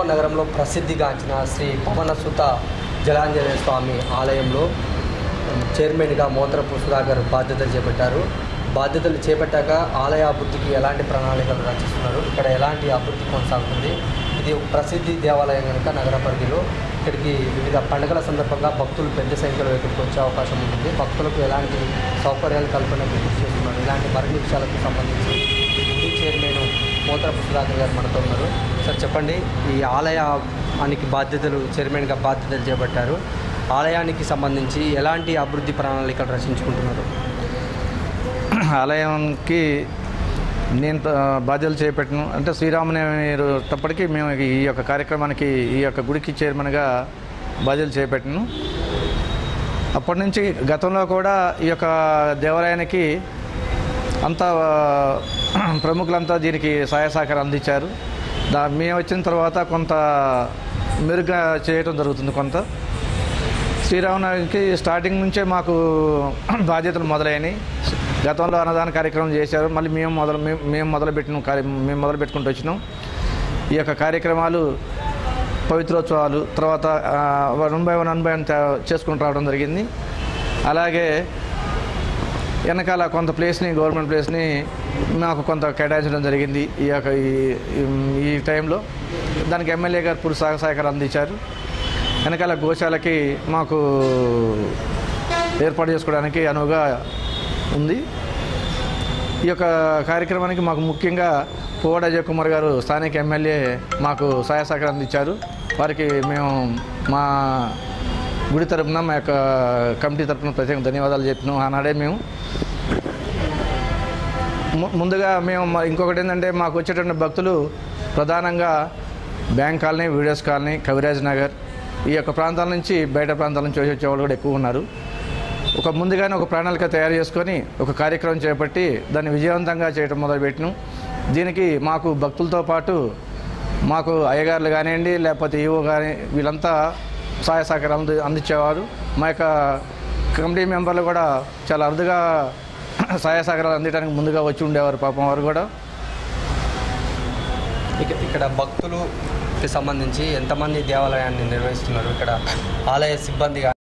నగరంలో ప్రసిద్ధిగాంచిన శ్రీ పవనసుత జలాంజనేయ స్వామి ఆలయంలో చైర్మన్గా మోతరపు సుధాకర్ బాధ్యతలు చేపట్టారు బాధ్యతలు చేపట్టాక ఆలయ అభివృద్ధికి ఎలాంటి ప్రణాళికలు రచిస్తున్నారు ఇక్కడ ఎలాంటి అభివృద్ధి కొనసాగుతుంది ఇది ఒక ప్రసిద్ధి దేవాలయం కనుక నగర పరిధిలో ఇక్కడికి వివిధ పండుగల సందర్భంగా భక్తులు పెద్ద సంఖ్యలో ఇక్కడికి వచ్చే అవకాశం ఉంటుంది భక్తులకు ఎలాంటి సౌకర్యాలు కల్పనకు కృషి చేస్తున్నారు ఇలాంటి మరిన్ని విషయాలకు సంబంధించి గుడి చైర్మన్ మోతరపు సుధాకర్ గారు మనతో ఉన్నారు సార్ చెప్పండి ఈ ఆలయానికి బాధ్యతలు చైర్మన్గా బాధ్యతలు చేపట్టారు ఆలయానికి సంబంధించి ఎలాంటి అభివృద్ధి ప్రణాళికలు రచించుకుంటున్నారు ఆలయంకి నేను ఆ, బాధ్యతలు చేపట్టాను అంటే శ్రీరామనవమి తప్పటికి మేము ఈ యొక్క కార్యక్రమానికి ఈ యొక్క గుడికి చైర్మన్గా బాధ్యతలు చేపట్టాను అప్పటి నుంచి గతంలో కూడా ఈ యొక్క దేవాలయానికి అంతా ఆ, ప్రముఖులంతా దీనికి సహాయ సహకారం అందించారు దా మేము వచ్చిన తర్వాత కొంత మెరుగ్గా చేయటం జరుగుతుంది కొంత శ్రీరామనవమికి స్టార్టింగ్ నుంచే మాకు బాధ్యతలు మొదలైనవి గతంలో అన్నదాన కార్యక్రమం చేశారు మళ్ళీ మేము మొదలు మేము మేము మొదలుపెట్టిన కార్య మేము మొదలు పెట్టుకుంటూ వచ్చినాం ఈ యొక్క కార్యక్రమాలు పవిత్రోత్సవాలు తర్వాత one by one one by one చేసుకుంటూ రావడం జరిగింది అలాగే వెనకాల కొంత ప్లేస్ని గవర్నమెంట్ ప్లేస్ని మాకు కొంత కేటాయించడం జరిగింది ఈ యొక్క ఈ- ఈ- ఈ టైంలో దానికి ఎమ్మెల్యే గారు పూర్తి సహ సహకారం అందించారు వెనకాల గోశాలకి మాకు ఏర్పాటు చేసుకోవడానికి అనువుగా ఉంది ఈ యొక్క కార్యక్రమానికి మాకు ముఖ్యంగా పువ్వాడ అజయ్ కుమార్ గారు స్థానిక ఎమ్మెల్యే మాకు సహాయ సహకారం అందించారు వారికి మేము మా గుడి తరపున మా యొక్క కమిటీ తరపున ప్రత్యేక ధన్యవాదాలు చెప్పినాం ఆనాడే మేము ము- ముందుగా మేము మ- ఇంకొకటి ఏంటంటే మాకు వచ్చేటువంటి భక్తులు ప్రధానంగా bank colony videos colony Kaviraj Nagar ఈ యొక్క ప్రాంతాల నుంచి బయట ప్రాంతాల నుంచి వచ్చే వచ్చేవాళ్ళు కూడా ఎక్కువ ఉన్నారు ఒక ముందుగానే ఒక ప్రణాళిక తయారు చేసుకొని ఒక కార్యక్రమం చేపట్టి దాన్ని విజయవంతంగా చేయడం మొదలుపెట్టినాం దీనికి మాకు భక్తులతో పాటు మాకు అయ్యగారులు కానివ్వండి లేకపోతే ఈవో కానీ వీళ్ళంతా సహాయ సహకారాలు అంది అందించేవారు మా యొక్క కమిటీ మెంబర్లు కూడా చాలా అరుదుగా సహాయ సహకారాలు అందించడానికి ముందుగా వచ్చి ఉండేవారు పాపం వారు కూడా ఇక ఇక్కడ భక్తులుకి సంబంధించి ఎంతమంది దేవాలయాన్ని నిర్వహిస్తున్నారు ఇక్కడ ఆలయ సిబ్బంది